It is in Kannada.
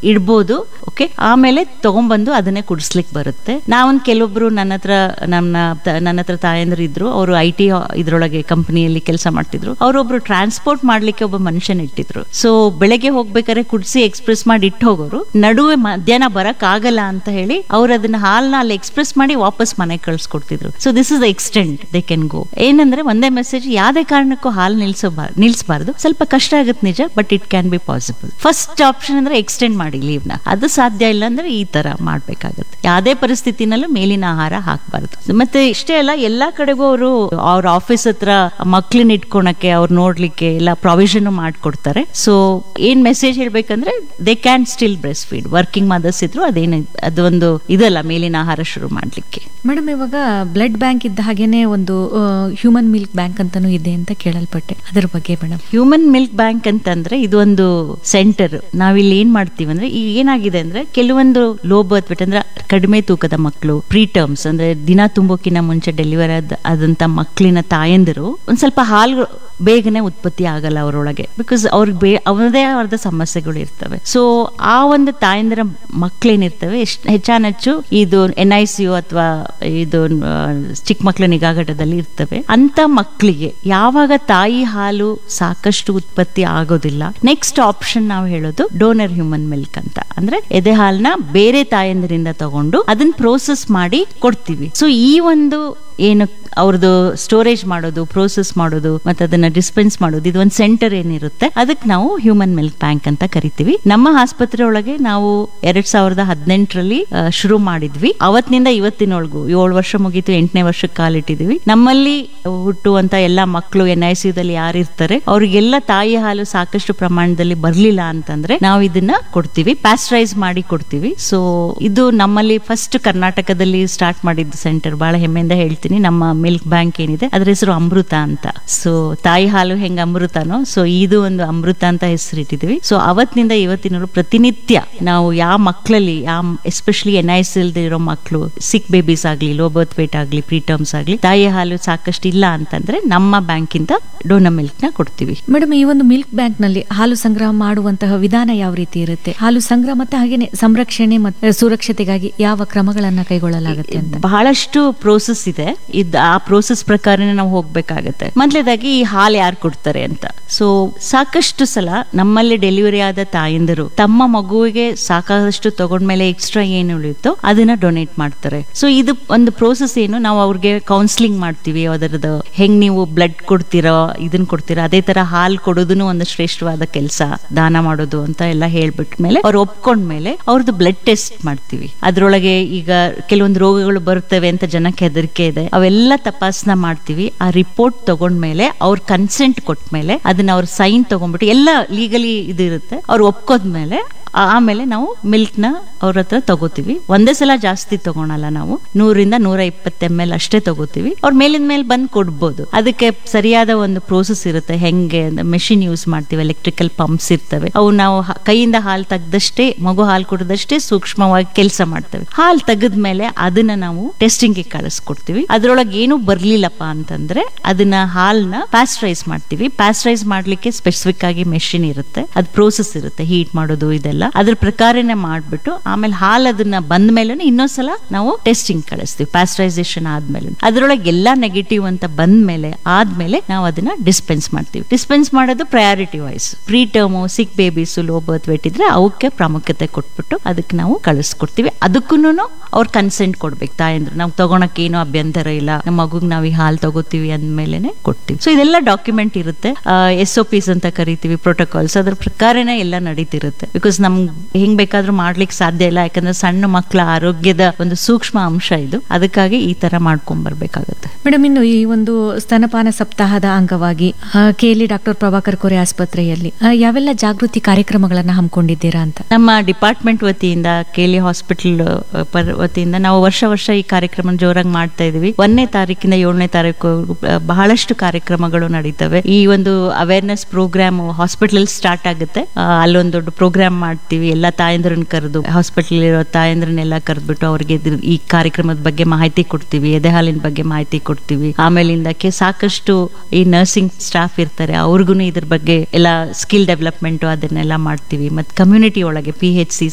ಇಡ್ಬೋದು ಓಕೆ ಆಮೇಲೆ ತಗೊಂಡ್ಬಂದು ಅದನ್ನೇ ಕುಡಿಸ್ಲಿಕ್ಕೆ ಬರುತ್ತೆ ನಾವೊಂದು ಕೆಲವೊಬ್ರು ನನ್ನ ಹತ್ರ ನನ್ನ ತ- ನನ್ನ ಹತ್ರ ತಾಯಂದ್ರು ಇದ್ರು ಅವರು ಐ ಟಿ ಇದ್ರೊಳಗೆ ಕಂಪನಿಯಲ್ಲಿ ಕೆಲಸ ಮಾಡ್ತಿದ್ರು ಅವರೊಬ್ರು ಟ್ರಾನ್ಸ್ಪೋರ್ಟ್ ಮಾಡ್ಲಿಕ್ಕೆ ಒಬ್ಬ ಮನುಷ್ಯನ ಇಟ್ಟಿದ್ರು ಸೊ ಬೆಳಗ್ಗೆ ಹೋಗ್ಬೇಕಾದ್ರೆ ಕುಡಿಸಿ ಎಕ್ಸ್ಪ್ರೆಸ್ ಮಾಡಿ ಇಟ್ಟು ಹೋಗೋರು ನಡುವೆ ಮಧ್ಯಾಹ್ನ ಬರಕ್ ಆಗಲ್ಲ ಅಂತ ಹೇಳಿ ಅವ್ರು ಅದನ್ನ ಹಾಲ್ನ ಅಲ್ಲಿ ಎಕ್ಸ್ಪ್ರೆಸ್ ಮಾಡಿ ವಾಪಸ್ ಮನೆಗೆ ಕಳ್ಸಿಕೊಡ್ತಿದ್ರು so this is extent they can go ಏನಂದ್ರೆ ಒಂದೇ ಮೆಸೇಜ್ ಯಾವ್ದೇ ಕಾರಣಕ್ಕೂ ಹಾಲ್ ನಿಲ್ಸಬಾರ್ ನಿಲ್ಸಬಾರ್ದು ಸ್ವಲ್ಪ ಕಷ್ಟ ಆಗುತ್ತೆ ನಿಜ but it can be possible first option ಅಂದ್ರೆ ಎಕ್ಸ್ಟೆಂಡ್ ಮಾಡಿ ಲೀವ್ ನ ಅದು ಸಾಧ್ಯ ಇಲ್ಲ ಅಂದ್ರೆ ಈ ತರ ಮಾಡ್ಬೇಕಾಗತ್ತೆ ಯಾವ್ದೇ ಪರಿಸ್ಥಿತಿನಲ್ಲೂ ಮೇಲಿನ ಆಹಾರ ಹಾಕಬಾರ್ದು ಮತ್ತೆ ಇಷ್ಟೇ ಅಲ್ಲ ಎಲ್ಲಾ ಕಡೆಗೂ ಅವರು ಅವ್ರ ಆಫೀಸ್ ಹತ್ರ ಮಕ್ಳನ್ನ ಇಟ್ಕೊಳಕ್ಕೆ ಅವ್ರು ನೋಡ್ಲಿಕ್ಕೆ ಎಲ್ಲ ಪ್ರಾವಿಷನ್ ಮಾಡ್ಕೊಡ್ತಾರೆ ಸೊ ಏನ್ ಮೆಸೇಜ್ ಹೇಳ್ಬೇಕಂದ್ರೆ they can still breast feed working mothers ಇದ್ರು ಅದೇನು ಅದೊಂದು ಇದಲ್ಲ ಮೇಲಿನ ಆಹಾರ ಶುರು ಮಾಡ್ಲಿಕ್ಕೆ ಮೇಡಮ್ ಇವಾಗ ಬ್ಲಡ್ ಬ್ಯಾಂಕ್ ಇದ್ದ ಹಾಗೇನೆ ಒಂದು ಹ್ಯೂಮನ್ ಮಿಲ್ಕ್ ಬ್ಯಾಂಕ್ ಅಂತಾನೂ ಇದೆ ಅಂತ ಕೇಳಲ್ಪಟ್ಟೆ ಅದ್ರ ಬಗ್ಗೆ ಮೇಡಮ್ ಹ್ಯೂಮನ್ ಮಿಲ್ಕ್ ಬ್ಯಾಂಕ್ ಅಂತಂದ್ರೆ ಇದೊಂದು ಸೆಂಟರ್ ನಾವಿಲ್ಲಿ ಏನ್ ಮಾಡ್ತೀವಿ ಅಂದ್ರೆ ಈಗ ಏನಾಗಿದೆ ಅಂದ್ರೆ ಕೆಲವೊಂದು ಲೋ ಬರ್ತ್ ವೇಟ್ ಅಂದ್ರೆ ಕಡಿಮೆ ತೂಕದ ಮಕ್ಕಳು ಪ್ರೀ ಟರ್ಮ್ಸ್ ಅಂದ್ರೆ ದಿನ ತುಂಬೋಕಿನ ಮುಂಚೆ ಡೆಲಿವರಿ ಆದ ಆದಂತ ಮಕ್ಕಳಿನ ತಾಯಂದಿರು ಒಂದ್ ಸ್ವಲ್ಪ ಹಾಲು ಬೇಗನೆ ಉತ್ಪತ್ತಿ ಆಗಲ್ಲ ಅವರೊಳಗೆ ಬಿಕಾಸ್ ಅವ್ರಿಗೆ ಬೇ ಅವರದೇ ಆದ ಸಮಸ್ಯೆಗಳು ಇರ್ತವೆ ಸೊ ಆ ಒಂದು ತಾಯಂದಿರ ಮಕ್ಕಳೇನಿರ್ತವೆ ಎಷ್ಟು ಹೆಚ್ಚಾನೆಚ್ಚು ಇದು ಎನ್ ಐ ಸಿ ಯು ಅಥವಾ ಇದು ಆ, ಚಿಕ್ಕ ಮಕ್ಕಳ ನಿಗಾಘಟದಲ್ಲಿ ಇರ್ತವೆ ಅಂತ ಮಕ್ಕಳಿಗೆ ಯಾವಾಗ ತಾಯಿ ಹಾಲು ಸಾಕಷ್ಟು ಉತ್ಪತ್ತಿ ಆಗೋದಿಲ್ಲ ನೆಕ್ಸ್ಟ್ ಆಪ್ಷನ್ ನಾವು ಹೇಳೋದು ಡೋನರ್ ಹ್ಯೂಮನ್ ಮಿಲ್ಕ್ ಅಂತ ಅಂದ್ರೆ ಎದೆ ಹಾಲ್ನ ಬೇರೆ ತಾಯಂದಿರಿಂದ ತಗೊಂಡು ಅದನ್ನ ಪ್ರೋಸೆಸ್ ಮಾಡಿ ಕೊಡ್ತೀವಿ ಸೊ ಈ ಒಂದು ಏನು ಅವ್ರದ್ದು ಸ್ಟೋರೇಜ್ ಮಾಡೋದು ಪ್ರೋಸೆಸ್ ಮಾಡೋದು ಮತ್ತೆ ಅದನ್ನ ಡಿಸ್ಪೆನ್ಸ್ ಮಾಡೋದು ಇದು ಒಂದು ಸೆಂಟರ್ ಏನಿರುತ್ತೆ ಅದಕ್ಕೆ ನಾವು ಹ್ಯೂಮನ್ ಮಿಲ್ಕ್ ಬ್ಯಾಂಕ್ ಅಂತ ಕರಿತೀವಿ ನಮ್ಮ ಆಸ್ಪತ್ರೆ ಒಳಗೆ ನಾವು ಎರಡ್ ಸಾವಿರದ ಹದಿನೆಂಟರಲ್ಲಿ ಶುರು ಮಾಡಿದ್ವಿ ಅವತ್ತಿನಿಂದ ಇವತ್ತಿನೊಳಗೂ ಏಳು ವರ್ಷ ಮುಗೀತು ಎಂಟನೇ ವರ್ಷಕ್ಕೆ ಕಾಲಿಟ್ಟಿದ್ವಿ ನಮ್ಮಲ್ಲಿ ಹುಟ್ಟುವಂತ ಎಲ್ಲಾ ಮಕ್ಕಳು ಎನ್ ಐ ಸಿ ದಲ್ಲಿ ಯಾರು ಇರ್ತಾರೆ ಅವ್ರಿಗೆಲ್ಲ ತಾಯಿ ಹಾಲು ಸಾಕಷ್ಟು ಪ್ರಮಾಣದಲ್ಲಿ ಬರ್ಲಿಲ್ಲ ಅಂತಂದ್ರೆ ನಾವು ಇದನ್ನ ಕೊಡ್ತೀವಿ ಪ್ಯಾಸ್ಟರೈಸ್ ಮಾಡಿ ಕೊಡ್ತೀವಿ ಸೊ ಇದು ನಮ್ಮಲ್ಲಿ ಫಸ್ಟ್ ಕರ್ನಾಟಕದಲ್ಲಿ ಸ್ಟಾರ್ಟ್ ಮಾಡಿದ್ದು ಸೆಂಟರ್ ಬಹಳ ಹೆಮ್ಮೆಯಿಂದ ಹೇಳ್ತೀನಿ ನಮ್ಮ ಮಿಲ್ಕ್ ಬ್ಯಾಂಕ್ ಏನಿದೆ ಅದ್ರ ಹೆಸರು ಅಮೃತ ಅಂತ ಸೊ ತಾಯಿ ಹಾಲು ಹೆಂಗ ಅಮೃತನೋ ಸೊ ಇದು ಒಂದು ಅಮೃತ ಅಂತ ಹೆಸರಿಟ್ಟಿದ್ವಿ ಸೊ ಅವತ್ತಿನಿಂದ ಇವತ್ತಿನವರು ಪ್ರತಿನಿತ್ಯ ನಾವು ಯಾವ ಮಕ್ಕಳಲ್ಲಿ ಯಾವ ಎಸ್ಪೆಷಲಿ ಎನ್ ಐ ಸಿ ಇರೋ ಮಕ್ಕಳು ಸಿಕ್ ಬೇಬೀಸ್ ಆಗ್ಲಿ ಲೋ ಬರ್ತ್ ವೇಟ್ ಆಗ್ಲಿ ಪ್ರೀಟರ್ಮ್ಸ್ ಆಗ್ಲಿ ತಾಯಿ ಹಾಲು ಸಾಕಷ್ಟು ಇಲ್ಲ ಅಂತಂದ್ರೆ ನಮ್ಮ ಬ್ಯಾಂಕಿಂದ ಡೋನ ಮಿಲ್ಕ್ ನ ಕೊಡ್ತೀವಿ ಮೇಡಮ್ ಈ ಒಂದು ಮಿಲ್ಕ್ ಬ್ಯಾಂಕ್ ನಲ್ಲಿ ಹಾಲು ಸಂಗ್ರಹ ಮಾಡುವಂತಹ ವಿಧಾನ ಯಾವ ರೀತಿ ಇರುತ್ತೆ ಹಾಲು ಸಂಗ್ರಹ ಮತ್ತೆ ಹಾಗೇನೆ ಸಂರಕ್ಷಣೆ ಮತ್ತು ಸುರಕ್ಷತೆಗಾಗಿ ಯಾವ ಕ್ರಮಗಳನ್ನ ಕೈಗೊಳ್ಳಲಾಗುತ್ತೆ ಅಂತ ಬಹಳಷ್ಟು ಪ್ರೋಸೆಸ್ ಇದೆ ಇದ್ ಆ ಪ್ರೋಸೆಸ್ ಪ್ರಕಾರನೇ ನಾವು ಹೋಗ್ಬೇಕಾಗತ್ತೆ ಮೊದಲೇದಾಗಿ ಈ ಹಾಲು ಯಾರು ಕೊಡ್ತಾರೆ ಅಂತ ಸೊ ಸಾಕಷ್ಟು ಸಲ ನಮ್ಮಲ್ಲಿ ಡೆಲಿವರಿ ಆದ ತಾಯಂದಿರು ತಮ್ಮ ಮಗುವಿಗೆ ಸಾಕಾದಷ್ಟು ತಗೊಂಡ್ಮೇಲೆ ಎಕ್ಸ್ಟ್ರಾ ಏನು ಉಳಿಯುತ್ತೋ ಅದನ್ನ ಡೊನೇಟ್ ಮಾಡ್ತಾರೆ ಸೊ ಇದು ಒಂದು ಪ್ರೋಸೆಸ್ ಏನು ನಾವು ಅವ್ರಿಗೆ ಕೌನ್ಸಿಲಿಂಗ್ ಮಾಡ್ತೀವಿ ಅದರದ್ದು ಹೆಂಗ್ ನೀವು ಬ್ಲಡ್ ಕೊಡ್ತೀರೋ ಇದನ್ನ ಕೊಡ್ತೀರಾ ಅದೇ ತರ ಹಾಲು ಕೊಡೋದನ್ನು ಒಂದು ಶ್ರೇಷ್ಠವಾದ ಕೆಲಸ ದಾನ ಮಾಡೋದು ಅಂತ ಎಲ್ಲ ಹೇಳ್ಬಿಟ್ಮೇಲೆ ಅವ್ರು ಒಪ್ಕೊಂಡ್ಮೇಲೆ ಅವ್ರದ್ದು ಬ್ಲಡ್ ಟೆಸ್ಟ್ ಮಾಡ್ತೀವಿ ಅದ್ರೊಳಗೆ ಈಗ ಕೆಲವೊಂದು ರೋಗಗಳು ಬರ್ತವೆ ಅಂತ ಜನಕ್ಕೆ ಹೆದರಿಕೆ ಇದೆ ಅವೆಲ್ಲ ತಪಾಸಣೆ ಮಾಡ್ತೀವಿ ಆ ರಿಪೋರ್ಟ್ ತಗೊಂಡ್ಮೇಲೆ ಅವ್ರ ಕನ್ಸೆಂಟ್ ಕೊಟ್ಮೇಲೆ ಅದನ್ನ ಅವ್ರ ಸೈನ್ ತಗೊಂಡ್ಬಿಟ್ಟು ಎಲ್ಲ ಲೀಗಲಿ ಇದು ಇರುತ್ತೆ ಅವ್ರು ಒಪ್ಕೋದ್ಮೇಲೆ ಆ- ಆಮೇಲೆ ನಾವು ಮಿಲ್ಕ್ ನ ಅವ್ರ ಹತ್ರ ತಗೋತೀವಿ ಒಂದೇ ಸಲ ಜಾಸ್ತಿ ತಗೊಳಲ್ಲ ನಾವು ನೂರಿಂದ ನೂರ ಇಪ್ಪತ್ತು ಎಮ್ ಎಲ್ ಅಷ್ಟೇ ತಗೋತೀವಿ ಅವ್ರ ಮೇಲಿನ ಮೇಲೆ ಬಂದು ಕೊಡ್ಬೋದು ಅದಕ್ಕೆ ಸರಿಯಾದ ಒಂದು ಪ್ರೋಸೆಸ್ ಇರುತ್ತೆ ಹೆಂಗೆ ಮೆಷಿನ್ ಯೂಸ್ ಮಾಡ್ತೀವಿ ಎಲೆಕ್ಟ್ರಿಕಲ್ ಪಂಪ್ಸ್ ಇರ್ತವೆ ಅವು ನಾವು ಹ- ಕೈಯಿಂದ ಹಾಲು ತೆಗ್ದಷ್ಟೇ ಮಗು ಹಾಲು ಕುಡಿದಷ್ಟೇ ಸೂಕ್ಷ್ಮವಾಗಿ ಕೆಲಸ ಮಾಡ್ತೇವೆ ಹಾಲು ತೆಗೆದ್ಮೇಲೆ ಅದನ್ನ ನಾವು ಟೆಸ್ಟಿಂಗ್ ಗೆ ಕಳಿಸ್ಕೊಡ್ತೀವಿ ಅದ್ರೊಳಗೆ ಏನು ಬರ್ಲಿಲ್ಲಪ್ಪ ಅಂತಂದ್ರೆ ಅದನ್ನ ಹಾಲ್ನ ಪ್ಯಾಸ್ಟರೈಸ್ ಮಾಡ್ತೀವಿ ಪ್ಯಾಸ್ಟರೈಸ್ ಮಾಡ್ಲಿಕ್ಕೆ ಸ್ಪೆಸಿಫಿಕ್ ಆಗಿ ಮೆಷಿನ್ ಇರುತ್ತೆ ಅದ್ ಪ್ರೋಸೆಸ್ ಇರುತ್ತೆ ಹೀಟ್ ಮಾಡೋದು ಇದೆಲ್ಲ ಅದ್ರ ಪ್ರಕಾರನೇ ಮಾಡ್ಬಿಟ್ಟು ಆಮೇಲೆ ಹಾಲ್ ಅದನ್ನ ಬಂದ ಮೇಲೆ ಇನ್ನೊಂದ್ಸಲ ನಾವು ಟೆಸ್ಟಿಂಗ್ ಕಳಿಸ್ತೀವಿ ಪ್ಯಾಸ್ಟರೈಸೇಷನ್ ಆದ್ಮೇಲೆ ಅದ್ರೊಳಗೆ ಎಲ್ಲಾ ನೆಗೆಟಿವ್ ಅಂತ ಬಂದ್ಮೇಲೆ ಆದ್ಮೇಲೆ ನಾವು ಅದನ್ನ ಡಿಸ್ಪೆನ್ಸ್ ಮಾಡ್ತೀವಿ ಡಿಸ್ಪೆನ್ಸ್ ಮಾಡೋದು priority wise preterm sick babies low birth weight ಇದ್ರೆ ಅವಕ್ಕೆ ಪ್ರಾಮುಖ್ಯತೆ ಕೊಟ್ಬಿಟ್ಟು ಅದಕ್ಕೆ ನಾವು ಕಳಿಸ್ಕೊಡ್ತೀವಿ ಅದಕ್ಕೂ ಅವ್ರ ಕನ್ಸೆಂಟ್ ಕೊಡ್ಬೇಕು ತಾಯಂದ್ರು ನಾವು ತಗೊಳಕ್ ಏನು ಅಭ್ಯಂತರ ಇಲ್ಲ ನಮ್ಮ ಮಗುಗ್ ನಾವು ಈ ಹಾಲು ತಗೋತೀವಿ ಅಂದ್ಮೇಲೆನೆ ಕೊಡ್ತೀವಿ ಸೊ ಇದೆಲ್ಲ ಡಾಕ್ಯುಮೆಂಟ್ ಇರುತ್ತೆ ಎಸ್ ಒ ಪಿಸ್ ಅಂತ ಕರಿತೀವಿ ಪ್ರೋಟೋಕಾಲ್ಸ್ ಅದ್ರ ಪ್ರಕಾರನೇ ಎಲ್ಲ ನಡೀತಿರುತ್ತೆ ಬಿಕಾಸ್ ನಮ್ ಹೆಂಗ್ ಬೇಕಾದ್ರೂ ಮಾಡ್ಲಿಕ್ಕೆ ಸಾಧ್ಯ ಇಲ್ಲ ಯಾಕಂದ್ರೆ ಸಣ್ಣ ಮಕ್ಕಳ ಆರೋಗ್ಯದ ಒಂದು ಸೂಕ್ಷ್ಮ ಅಂಶ ಇದು ಅದಕ್ಕಾಗಿ ಈ ತರ ಮಾಡ್ಕೊಂಡ್ ಬರ್ಬೇಕಾಗತ್ತೆ ಮೇಡಮ್ ಇನ್ನು ಈ ಒಂದು ಸ್ತನಪಾನ ಸಪ್ತಾಹದ ಅಂಗವಾಗಿ ಕೆಎಲ್ಇ ಡಾಕ್ಟರ್ ಪ್ರಭಾಕರ್ ಕೋರೆ ಆಸ್ಪತ್ರೆಯಲ್ಲಿ ಆ, ಯಾವೆಲ್ಲ ಜಾಗೃತಿ ಕಾರ್ಯಕ್ರಮಗಳನ್ನ ಹಮ್ಮಿಕೊಂಡಿದ್ದೀರಾ ಅಂತ ನಮ್ಮ ಡಿಪಾರ್ಟ್ಮೆಂಟ್ ವತಿಯಿಂದ ಕೇಲಿ ಹಾಸ್ಪಿಟಲ್ ಪರ ವತಿಯಿಂದ ನಾವು ವರ್ಷ ವರ್ಷ ಈ ಕಾರ್ಯಕ್ರಮ ಜೋರಾಗಿ ಮಾಡ್ತಾ ಇದೀವಿ ಒಂದನೇ ತಾರೀಕಿಂದ ಏಳನೇ ತಾರೀಕು ಬಹಳಷ್ಟು ಕಾರ್ಯಕ್ರಮಗಳು ನಡೀತವೆ ಈ ಒಂದು ಅವೇರ್ನೆಸ್ ಪ್ರೋಗ್ರಾಮ್ ಹಾಸ್ಪಿಟಲ್ ಸ್ಟಾರ್ಟ್ ಆಗುತ್ತೆ ಆ, ಅಲ್ಲೊಂದು ದೊಡ್ಡ ಪ್ರೋಗ್ರಾಮ್ ಮಾಡ್ತೀವಿ ಎಲ್ಲ ತಾಯಂದ್ರನ್ನ ಕರೆದು ಹಾಸ್ಪಿಟಲ್ ಇರೋ ತಾಯಂದ್ರನ್ನೆಲ್ಲ ಕರೆದ್ಬಿಟ್ಟು ಅವ್ರಿಗೆ ಇದ್ರ- ಈ ಕಾರ್ಯಕ್ರಮದ ಬಗ್ಗೆ ಮಾಹಿತಿ ಕೊಡ್ತೀವಿ ಎದೆ ಹಾಲಿನ ಬಗ್ಗೆ ಮಾಹಿತಿ ಕೊಡ್ತೀವಿ ಆಮೇಲಿಂದಕ್ಕೆ ಸಾಕಷ್ಟು ಈ ನರ್ಸಿಂಗ್ ಸ್ಟಾಫ್ ಇರ್ತಾರೆ ಅವ್ರಿಗೂ ಇದ್ರ ಬಗ್ಗೆ ಎಲ್ಲ ಸ್ಕಿಲ್ ಡೆವಲಪ್ಮೆಂಟ್ ಅದನ್ನೆಲ್ಲ ಮಾಡ್ತೀವಿ ಮತ್ತೆ ಕಮ್ಯುನಿಟಿ ಒಳಗೆ ಪಿ ಎಚ್ ಸಿ